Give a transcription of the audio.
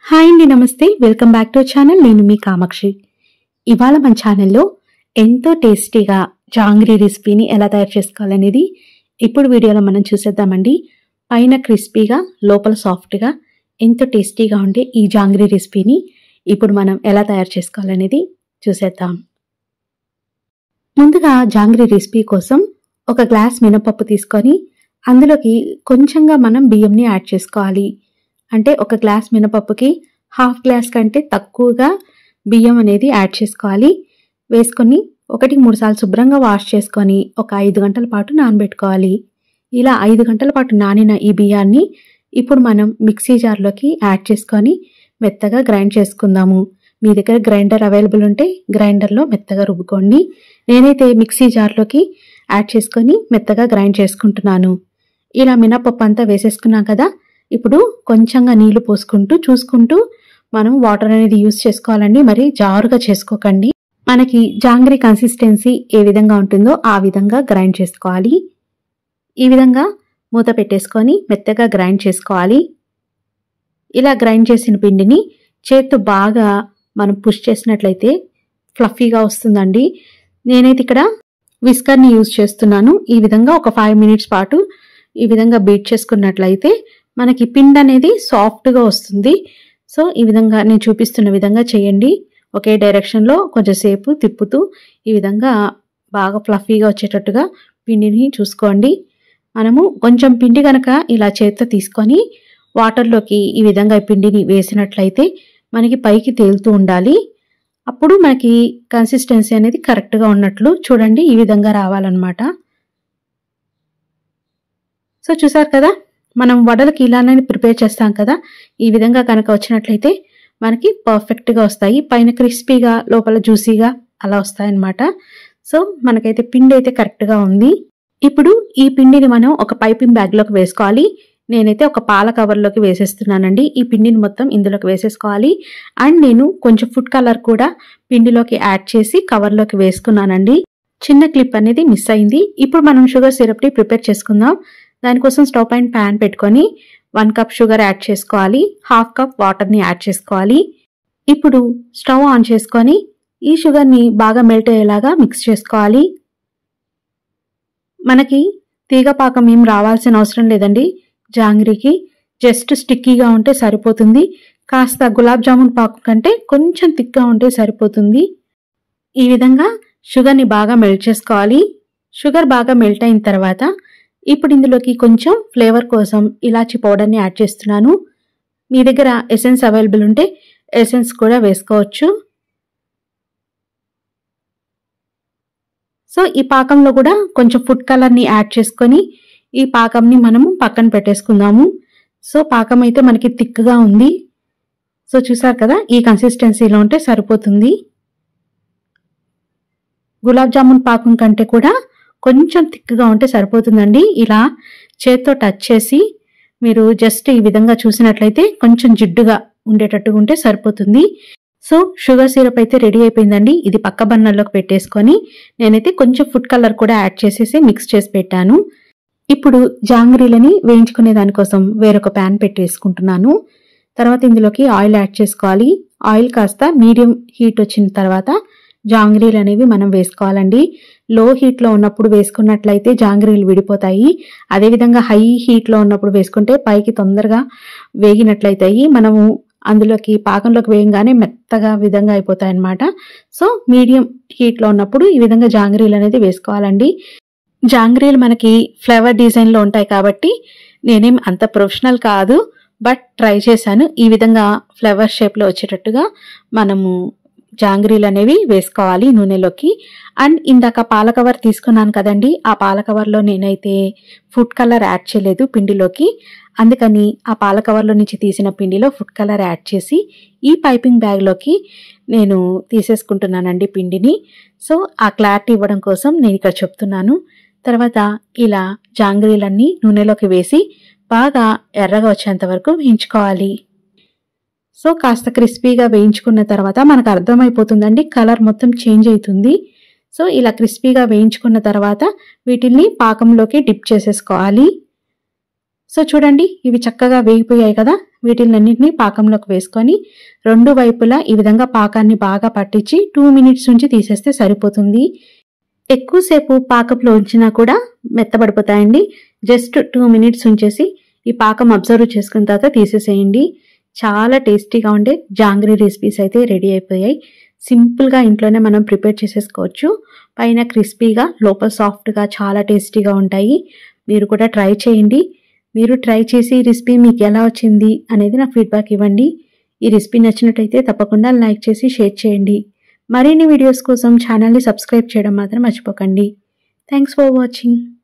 hi అండి నమస్తే welcome back to channel నేను మీ కామాక్షి ఇవాళ మన ఛానల్లో ఎంతో టేస్టీగా జాంగ్రీ రెసిపీని ఎలా తయారు చేసుకోవాలనేది ఇప్పుడు వీడియోలో మనం చూసేద్దామండి పైన క్రిస్పీగా లోపల సాఫ్ట్గా ఎంతో టేస్టీగా ఉండే ఈ జాంగ్రీ రెసిపీని ఇప్పుడు మనం ఎలా తయారు చేసుకోవాలనేది చూసేద్దాం ముందుగా జాంగ్రీ రెసిపీ కోసం ఒక గ్లాస్ మినపప్పు తీసుకొని అందులోకి కొంచెంగా మనం బియ్యంని యాడ్ చేసుకోవాలి అంటే ఒక గ్లాస్ మినపప్పుకి హాఫ్ గ్లాస్ కంటే తక్కువగా బియ్యం అనేది యాడ్ చేసుకోవాలి వేసుకొని ఒకటి మూడు సార్లు శుభ్రంగా వాష్ చేసుకొని ఒక ఐదు గంటల పాటు నానబెట్టుకోవాలి ఇలా ఐదు గంటల పాటు నానిన ఈ బియ్యాన్ని ఇప్పుడు మనం మిక్సీ జార్లోకి యాడ్ చేసుకొని మెత్తగా గ్రైండ్ చేసుకుందాము మీ దగ్గర గ్రైండర్ అవైలబుల్ ఉంటే గ్రైండర్లో మెత్తగా రుబ్బుకోండి నేనైతే మిక్సీ జార్లోకి యాడ్ చేసుకొని మెత్తగా గ్రైండ్ చేసుకుంటున్నాను ఇలా మినపప్పు అంతా వేసేసుకున్నాం కదా ఇప్పుడు కొంచెంగా నీళ్లు పోసుకుంటూ చూసుకుంటూ మనం వాటర్ అనేది యూస్ చేసుకోవాలండి మరి జారుగా చేసుకోకండి మనకి జాంగ్రీ కన్సిస్టెన్సీ ఏ విధంగా ఉంటుందో ఆ విధంగా గ్రైండ్ చేసుకోవాలి ఈ విధంగా మూత పెట్టేసుకొని మెత్తగా గ్రైండ్ చేసుకోవాలి ఇలా గ్రైండ్ చేసిన పిండిని చేత్తో బాగా మనం పుష్ చేసినట్లయితే ఫ్లఫీగా వస్తుందండి నేనైతే ఇక్కడ విస్కర్ని యూజ్ చేస్తున్నాను ఈ విధంగా ఒక ఫైవ్ మినిట్స్ పాటు ఈ విధంగా బీట్ చేసుకున్నట్లయితే మనకి పిండి అనేది సాఫ్ట్గా వస్తుంది సో ఈ విధంగా నేను చూపిస్తున్న విధంగా చేయండి ఒకే డైరెక్షన్లో కొంచెంసేపు తిప్పుతూ ఈ విధంగా బాగా ఫ్లఫీగా వచ్చేటట్టుగా పిండిని చూసుకోండి మనము కొంచెం పిండి కనుక ఇలా చేత్తో తీసుకొని వాటర్లోకి ఈ విధంగా ఈ పిండిని వేసినట్లయితే మనకి పైకి తేలుతూ ఉండాలి అప్పుడు మనకి కన్సిస్టెన్సీ అనేది కరెక్ట్గా ఉన్నట్లు చూడండి ఈ విధంగా రావాలన్నమాట సో చూసారు కదా మనం వడలకి ఇలానే ప్రిపేర్ చేస్తాం కదా ఈ విధంగా కనుక వచ్చినట్లయితే మనకి పర్ఫెక్ట్గా వస్తాయి పైన క్రిస్పీగా లోపల జ్యూసీగా అలా వస్తాయన్నమాట సో మనకైతే పిండి అయితే కరెక్ట్గా ఉంది ఇప్పుడు ఈ పిండిని మనం ఒక పైపింగ్ బ్యాగ్లోకి వేసుకోవాలి నేనైతే ఒక పాల కవర్లోకి వేసేస్తున్నానండి ఈ పిండిని మొత్తం ఇందులోకి వేసేసుకోవాలి అండ్ నేను కొంచెం ఫుడ్ కలర్ కూడా పిండిలోకి యాడ్ చేసి కవర్లోకి వేసుకున్నానండి చిన్న క్లిప్ అనేది మిస్ అయింది ఇప్పుడు మనం షుగర్ సిరప్ని ప్రిపేర్ చేసుకుందాం దానికోసం స్టవ్ పైన ప్యాన్ పెట్టుకొని వన్ కప్ షుగర్ యాడ్ చేసుకోవాలి హాఫ్ కప్ వాటర్ని యాడ్ చేసుకోవాలి ఇప్పుడు స్టవ్ ఆన్ చేసుకొని ఈ షుగర్ని బాగా మెల్ట్ అయ్యేలాగా మిక్స్ చేసుకోవాలి మనకి తీగ పాకం ఏం రావాల్సిన అవసరం లేదండి జాంగ్రీకి జస్ట్ స్టిక్కీగా ఉంటే సరిపోతుంది కాస్త గులాబ్ జామున్ పాకు కంటే కొంచెం థిక్గా ఉంటే సరిపోతుంది ఈ విధంగా షుగర్ని బాగా మెల్ట్ చేసుకోవాలి షుగర్ బాగా మెల్ట్ అయిన తర్వాత ఇప్పుడు ఇందులోకి కొంచెం ఫ్లేవర్ కోసం ఇలాచి పౌడర్ని యాడ్ చేస్తున్నాను మీ దగ్గర ఎసెన్స్ అవైలబుల్ ఉంటే ఎసెన్స్ కూడా వేసుకోవచ్చు సో ఈ పాకంలో కూడా కొంచెం ఫుడ్ కలర్ని యాడ్ చేసుకొని ఈ పాకంని మనము పక్కన పెట్టేసుకుందాము సో పాకం అయితే మనకి థిక్గా ఉంది సో చూసారు కదా ఈ కన్సిస్టెన్సీలో ఉంటే సరిపోతుంది గులాబ్ జామున్ పాకం కంటే కూడా కొంచెం థిక్గా ఉంటే సరిపోతుందండి ఇలా చేత్తో టచ్ చేసి మీరు జస్ట్ ఈ విధంగా చూసినట్లయితే కొంచెం జిడ్డుగా ఉండేటట్టుగా ఉంటే సరిపోతుంది సో షుగర్ సిరప్ అయితే రెడీ అయిపోయిందండి ఇది పక్క బన్నల్లోకి పెట్టేసుకొని నేనైతే కొంచెం ఫుడ్ కలర్ కూడా యాడ్ చేసేసి మిక్స్ చేసి పెట్టాను ఇప్పుడు జాంగ్రీలని వేయించుకునే దానికోసం వేరొక ప్యాన్ పెట్టేసుకుంటున్నాను తర్వాత ఇందులోకి ఆయిల్ యాడ్ చేసుకోవాలి ఆయిల్ కాస్త మీడియం హీట్ వచ్చిన తర్వాత జాంగ్రీలు అనేవి మనం వేసుకోవాలండి లో హీట్లో ఉన్నప్పుడు వేసుకున్నట్లయితే జాంగ్రీలు విడిపోతాయి అదేవిధంగా హై హీట్లో ఉన్నప్పుడు వేసుకుంటే పైకి తొందరగా వేగినట్లయితాయి మనము అందులోకి పాకంలోకి వేయంగానే మెత్తగా విధంగా అయిపోతాయి అన్నమాట సో మీడియం హీట్లో ఉన్నప్పుడు ఈ విధంగా జాంగ్రీలు అనేది వేసుకోవాలండి జాంగ్రీలు మనకి ఫ్లవర్ డిజైన్లో ఉంటాయి కాబట్టి నేనేం అంత ప్రొఫెషనల్ కాదు బట్ ట్రై చేశాను ఈ విధంగా ఫ్లవర్ షేప్లో వచ్చేటట్టుగా మనము జాంగ్రీలు అనేవి వేసుకోవాలి నూనెలోకి అండ్ ఇందాక పాల కవర్ తీసుకున్నాను కదండి ఆ పాల కవర్లో నేనైతే ఫుడ్ కలర్ యాడ్ చేయలేదు పిండిలోకి అందుకని ఆ పాల కవర్లో నుంచి తీసిన పిండిలో ఫుడ్ కలర్ యాడ్ చేసి ఈ పైపింగ్ బ్యాగ్లోకి నేను తీసేసుకుంటున్నానండి పిండిని సో ఆ క్లారిటీ ఇవ్వడం కోసం నేను ఇక్కడ చెప్తున్నాను తర్వాత ఇలా జాంగ్రీలన్నీ నూనెలోకి వేసి బాగా ఎర్రగా వచ్చేంత వరకు వేయించుకోవాలి సో కాస్త క్రిస్పీగా వేయించుకున్న తర్వాత మనకు అర్థమైపోతుందండి కలర్ మొత్తం చేంజ్ అవుతుంది సో ఇలా క్రిస్పీగా వేయించుకున్న తర్వాత వీటిల్ని పాకంలోకి డిప్ చేసేసుకోవాలి సో చూడండి ఇవి చక్కగా వేగిపోయాయి కదా వీటిలన్నింటినీ పాకంలోకి వేసుకొని రెండు వైపులా ఈ విధంగా పాకాన్ని బాగా పట్టించి టూ మినిట్స్ నుంచి తీసేస్తే సరిపోతుంది ఎక్కువసేపు పాకంలో ఉంచినా కూడా మెత్తబడిపోతాయండి జస్ట్ టూ మినిట్స్ ఉంచేసి ఈ పాకం అబ్జర్వ్ చేసుకున్న తర్వాత తీసేసేయండి చాలా టేస్టీగా ఉండే జాంగ్రీ రెసిపీస్ అయితే రెడీ అయిపోయాయి సింపుల్గా ఇంట్లోనే మనం ప్రిపేర్ చేసేసుకోవచ్చు పైన క్రిస్పీగా లోపల సాఫ్ట్గా చాలా టేస్టీగా ఉంటాయి మీరు కూడా ట్రై చేయండి మీరు ట్రై చేసి ఈ రెసిపీ మీకు ఎలా వచ్చింది అనేది నాకు ఫీడ్బ్యాక్ ఇవ్వండి ఈ రెసిపీ నచ్చినట్టయితే తప్పకుండా లైక్ చేసి షేర్ చేయండి మరిన్ని వీడియోస్ కోసం ఛానల్ని సబ్స్క్రైబ్ చేయడం మాత్రం మర్చిపోకండి థ్యాంక్స్ ఫర్ వాచింగ్